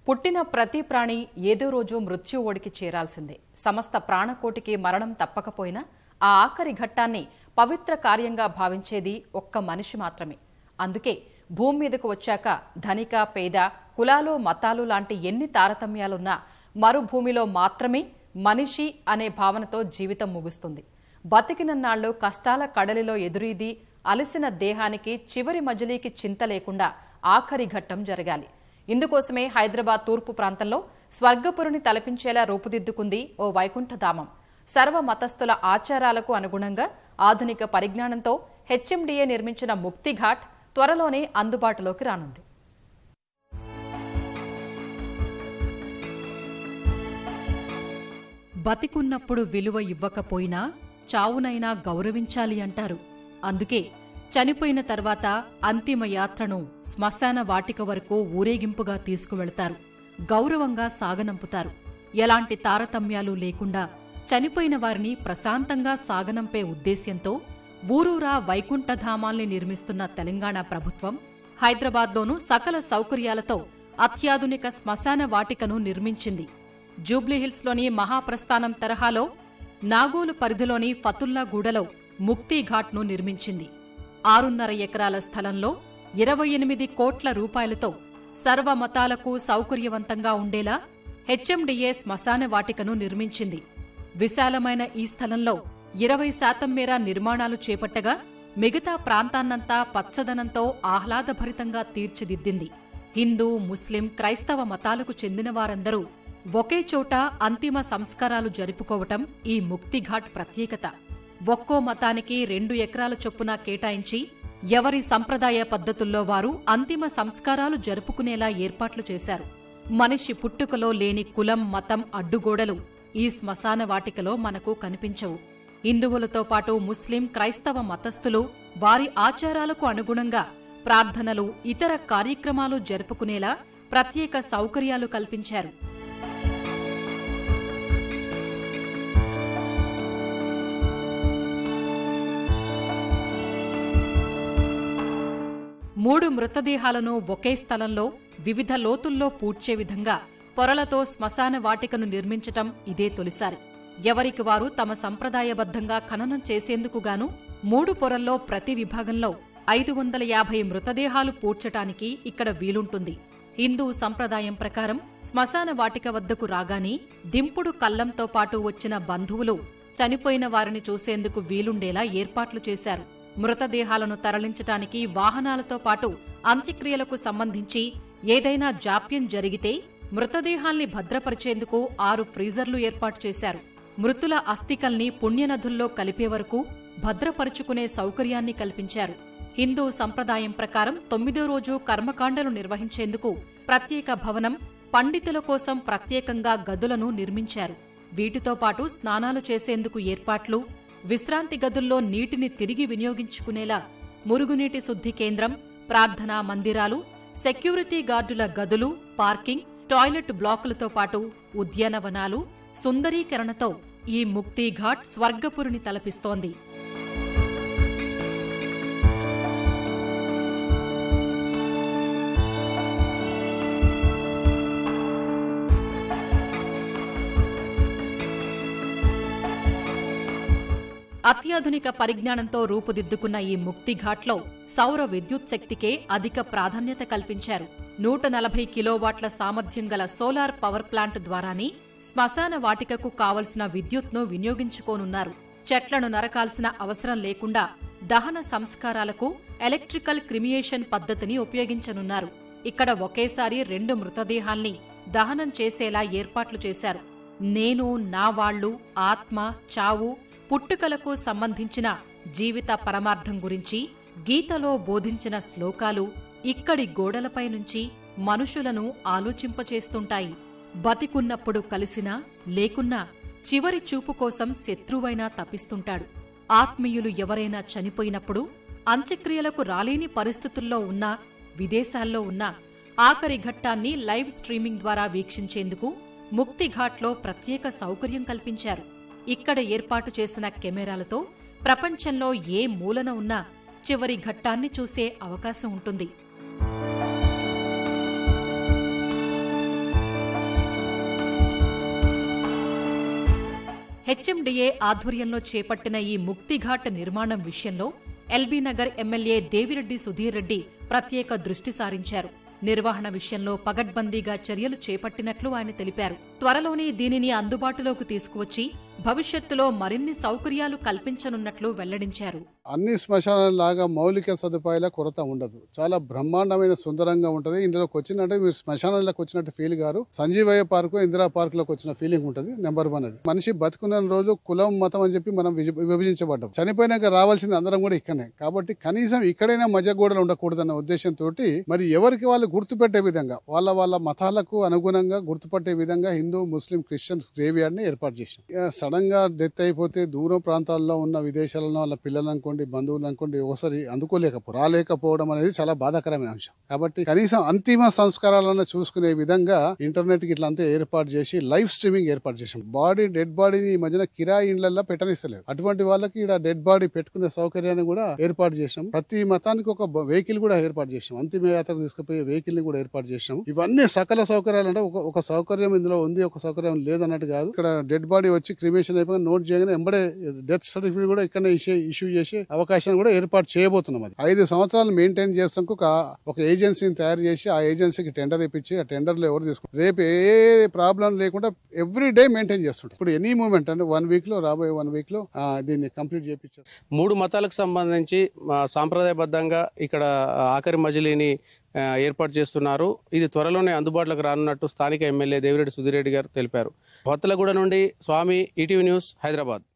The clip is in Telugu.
పుట్టిన ప్రతి ప్రాణి ఏదో రోజు మృత్యు ఓడికి చేరాల్సిందే సమస్త ప్రాణకోటికి మరణం తప్పకపోయినా ఆ ఆఖరి ఘట్టాన్ని పవిత్ర కార్యంగా భావించేది ఒక్క మనిషి మాత్రమే అందుకే భూమి మీదకు వచ్చాక ధనిక పేద కులాలు మతాలు లాంటి ఎన్ని తారతమ్యాలున్నా మరుభూమిలో మాత్రమే మనిషి అనే భావనతో జీవితం ముగుస్తుంది బతికినన్నాళ్లు కష్టాల కడలిలో ఎదురీది అలసిన దేహానికి చివరి మజిలీకి చింత లేకుండా ఆఖరి ఘట్టం జరగాలి ఇందుకోసమే హైదరాబాద్ తూర్పు ప్రాంతంలో స్వర్గపురిని తలపించేలా రూపుదిద్దుకుంది ఓ వైకుంఠధామం సర్వ మతస్థుల ఆచారాలకు అనుగుణంగా ఆధునిక పరిజ్ఞానంతో హెచ్ఎండిఏ నిర్మించిన ముక్తిఘాట్ త్వరలోనే అందుబాటులోకి రానుంది బతికున్నప్పుడు విలువ ఇవ్వకపోయినా చావునైనా గౌరవించాలి అంటారు అందుకే చనిపోయిన తర్వాత అంతిమ యాత్రను శ్మశాన వాటిక వరకు ఊరేగింపుగా తీసుకువెళతారు గౌరవంగా సాగనంపుతారు ఎలాంటి తారతమ్యాలు లేకుండా చనిపోయిన వారిని ప్రశాంతంగా సాగనంపే ఉద్దేశ్యంతో ఊరూరా వైకుంఠధామాల్ని నిర్మిస్తున్న తెలంగాణ ప్రభుత్వం హైదరాబాద్లోనూ సకల సౌకర్యాలతో అత్యాధునిక శ్మశాన వాటికను నిర్మించింది జూబ్లీహిల్స్లోని మహాప్రస్థానం తరహాలో నాగోలు పరిధిలోని ఫతుల్లాగూడలో ముక్తిఘాట్ను నిర్మించింది ఆరున్నర ఎకరాల స్థలంలో ఇరవై ఎనిమిది కోట్ల రూపాయలతో సర్వమతాలకు సౌకర్యవంతంగా ఉండేలా హెచ్ఎండిఏ శ్మశాన వాటికను నిర్మించింది విశాలమైన ఈ స్థలంలో ఇరవై శాతం మేర నిర్మాణాలు చేపట్టగా మిగతా ప్రాంతాన్నంతా పచ్చదనంతో ఆహ్లాదభరితంగా తీర్చిదిద్దింది హిందూ ముస్లిం క్రైస్తవ మతాలకు చెందిన వారందరూ ఒకే చోట అంతిమ సంస్కారాలు జరుపుకోవటం ఈ ముక్తిఘాట్ ప్రత్యేకత ఒక్కో మతానికి రెండు ఎకరాల చొప్పున కేటాయించి ఎవరి సంప్రదాయ పద్ధతుల్లో వారు అంతిమ సంస్కారాలు జరుపుకునేలా ఏర్పాట్లు చేశారు మనిషి పుట్టుకలో లేని కులం మతం అడ్డుగోడలు ఈ శ్మశాన వాటికలో మనకు కనిపించవు హిందువులతో పాటు ముస్లిం క్రైస్తవ మతస్థులు వారి ఆచారాలకు అనుగుణంగా ప్రార్థనలు ఇతర కార్యక్రమాలు జరుపుకునేలా ప్రత్యేక సౌకర్యాలు కల్పించారు మూడు మృతదేహాలను ఒకే స్థలంలో వివిధ లోతుల్లో పూడ్చే విధంగా పొరలతో శ్మశాన వాటికను నిర్మించటం ఇదే తొలిసారి ఎవరికి వారు తమ సంప్రదాయబద్ధంగా ఖననం చేసేందుకు గాను మూడు పొరల్లో ప్రతి విభాగంలో ఐదు వందల యాభై మృతదేహాలు పూడ్చటానికి ఇక్కడ వీలుంటుంది హిందూ సంప్రదాయం ప్రకారం శ్మశాన వాటిక వద్దకు రాగానే దింపుడు కల్లంతో పాటు వచ్చిన బంధువులు చనిపోయిన వారిని చూసేందుకు వీలుండేలా ఏర్పాట్లు చేశారు మృతదేహాలను తరలించటానికి వాహనాలతో పాటు అంత్యక్రియలకు సంబంధించి ఏదైనా జాప్యం జరిగితే మృతదేహాల్ని భద్రపరిచేందుకు ఆరు ఫ్రీజర్లు ఏర్పాటు చేశారు మృతుల అస్థికల్ని పుణ్యనదుల్లో కలిపే వరకు భద్రపరుచుకునే సౌకర్యాన్ని కల్పించారు హిందూ సంప్రదాయం ప్రకారం తొమ్మిదో రోజు కర్మకాండలు నిర్వహించేందుకు ప్రత్యేక భవనం పండితుల కోసం ప్రత్యేకంగా గదులను నిర్మించారు వీటితో పాటు స్నానాలు చేసేందుకు ఏర్పాట్లు విశ్రాంతి గదుల్లో నీటిని తిరిగి వినియోగించుకునేలా మురుగునీటి శుద్ధి కేంద్రం ప్రార్థనా మందిరాలు సెక్యూరిటీ గార్డుల గదులు పార్కింగ్ టాయిలెట్ బ్లాకులతో పాటు ఉద్యానవనాలు సుందరీకరణతో ఈ ముక్తిఘాట్ స్వర్గపురిని తలపిస్తోంది అత్యాధునిక పరిజ్ఞానంతో రూపుదిద్దుకున్న ఈ ముక్తిఘాట్లో సౌర విద్యుత్ శక్తికే అధిక ప్రాధాన్యత కల్పించారు నూట నలభై కిలోవాట్ల సామర్థ్యం గల సోలార్ పవర్ ప్లాంట్ ద్వారానే శ్మశాన వాటికకు కావలసిన విద్యుత్ను వినియోగించుకోనున్నారు చెట్లను నరకాల్సిన అవసరం లేకుండా దహన సంస్కారాలకు ఎలక్ట్రికల్ క్రిమియేషన్ పద్ధతిని ఉపయోగించనున్నారు ఇక్కడ ఒకేసారి రెండు మృతదేహాల్ని దహనం చేసేలా ఏర్పాట్లు చేశారు నేను నా వాళ్లు ఆత్మ చావు పుట్టుకలకు సంబంధించిన జీవిత పరమార్థం గురించి గీతలో బోధించిన శ్లోకాలు ఇక్కడి గోడలపై నుంచి మనుషులను ఆలోచింపచేస్తుంటాయి బతికున్నప్పుడు కలిసినా లేకున్నా చివరి చూపు కోసం శత్రువైనా తప్పిస్తుంటాడు ఆత్మీయులు ఎవరైనా చనిపోయినప్పుడు అంత్యక్రియలకు రాలేని పరిస్థితుల్లో ఉన్నా విదేశాల్లో ఉన్నా ఆఖరి ఘట్టాన్ని లైవ్ స్ట్రీమింగ్ ద్వారా వీక్షించేందుకు ముక్తిఘాట్లో ప్రత్యేక సౌకర్యం కల్పించారు ఇక్కడ ఏర్పాటు చేసిన కెమెరాలతో ప్రపంచంలో ఏ మూలన ఉన్నా చివరి ఘట్టాన్ని చూసే అవకాశం ఉంటుంది హెచ్ఎండిఏ ఆధ్వర్యంలో చేపట్టిన ఈ ముక్తిఘాట్ నిర్మాణం విషయంలో ఎల్బీ నగర్ ఎమ్మెల్యే దేవిరెడ్డి సుధీర్ రెడ్డి ప్రత్యేక దృష్టి సారించారు నిర్వహణ విషయంలో పగడ్బందీగా చర్యలు చేపట్టినట్లు ఆయన తెలిపారు త్వరలోనే దీనిని అందుబాటులోకి తీసుకువచ్చి భవిష్యత్తులో మరిన్ని సౌకర్యాలు కల్పించనున్నట్లు వెల్లడించారు అన్ని శ్మశానాలాగా మౌలిక సదుపాయాల కొరత ఉండదు చాలా బ్రహ్మాండమైన సుందరంగా ఉంటది ఇందులోకి వచ్చినట్టే మీరు శ్మశానాలకు వచ్చినట్టు ఫీల్ గారు సంజీవయ్య పార్కు ఇందిరా పార్క్ లోకి వచ్చిన ఫీలింగ్ ఉంటది నెంబర్ వన్ అది మనిషి బతుకున్న రోజు కులం మతం అని చెప్పి మనం విజ- విభజించబడ్డాం చనిపోయినాక రావాల్సింది అందరం కూడా ఇక్కడనే కాబట్టి కనీసం ఇక్కడైనా మధ్య గోడలు ఉండకూడదన్న ఉద్దేశంతో మరి ఎవరికి వాళ్ళు గుర్తుపెట్టే విధంగా వాళ్ళ వాళ్ళ మతాలకు అనుగుణంగా గుర్తుపట్టే విధంగా Hindu Muslim Christians graveyard ని ఏర్పాటు చేశాం సడన్ గా డెత్ అయిపోతే దూరం ప్రాంతాల్లో ఉన్న విదేశాలలో వాళ్ళ పిల్లలు అనుకోండి బంధువులు అనుకోండి ఒకసారి అందుకోలేకపో రాలేకపోవడం అనేది చాలా బాధాకరమైన అంశం కాబట్టి కనీసం అంతిమ సంస్కారాలను చూసుకునే విధంగా ఇంటర్నెట్ కి ఇట్లా అంతా ఏర్పాటు చేసి లైవ్ స్ట్రీమింగ్ ఏర్పాటు చేసాం బాడీ డెడ్ బాడీని ఈ మధ్యన కిరాయి ఇండ్లలో పెట్టనిస్తలేరు అటువంటి వాళ్ళకి ఇక్కడ డెడ్ బాడీ పెట్టుకునే సౌకర్యాన్ని కూడా ఏర్పాటు చేసాం ప్రతి మతానికి ఒక వెహికల్ కూడా ఏర్పాటు చేసాం అంతిమ యాత్రకు తీసుకుపోయే వెహికల్ ని కూడా ఏర్పాటు చేసాం ఇవన్నీ సకల సౌకర్యాలు అంటే ఒక ఒక సౌకర్యం ఇందులో ఉంది ఒక సౌకర్యం లేదన్నట్టు కాదు ఇక్కడ డెడ్ బాడీ వచ్చి క్రిమేషన్ అయిపోయి నోట్ చేయగానే ఎంబడే డెత్ సర్టిఫికేట్ కూడా ఇక్కడ ఇష్యూ చేసే అవకాశాన్ని కూడా ఏర్పాటు చేయబోతున్నాం అది ఐదు సంవత్సరాలు మెయింటైన్ చేస్తాం ఒక ఒక ఏజెన్సీని తయారు చేసి ఆ ఏజెన్సీకి టెండర్ ఇప్పించి ఆ టెండర్ లో ఎవరు తీసుకుంటారు రేపు ఏ ప్రాబ్లం లేకుండా ఎవ్రీ డే మెయింటైన్ చేస్తుంటాం ఇప్పుడు ఎనీ మూమెంట్ అంటే వన్ వీక్ లో రాబోయే వన్ వీక్ లో ఆ, దీన్ని కంప్లీట్ చేయించారు మూడు మతాలకు సంబంధించి ఆ, సాంప్రదాయబద్ధంగా ఇక్కడ ఆఖరి మజిలీని ఆ, ఏర్పాటు చేస్తున్నారు ఇది త్వరలోనే అందుబాటులోకి రానున్నట్టు స్థానిక ఎమ్మెల్యే దేవిరెడ్డి సుధీరెడ్డి గారు తెలిపారు భత్తలగూడ నుండి స్వామి ఈటీవీ న్యూస్ హైదరాబాద్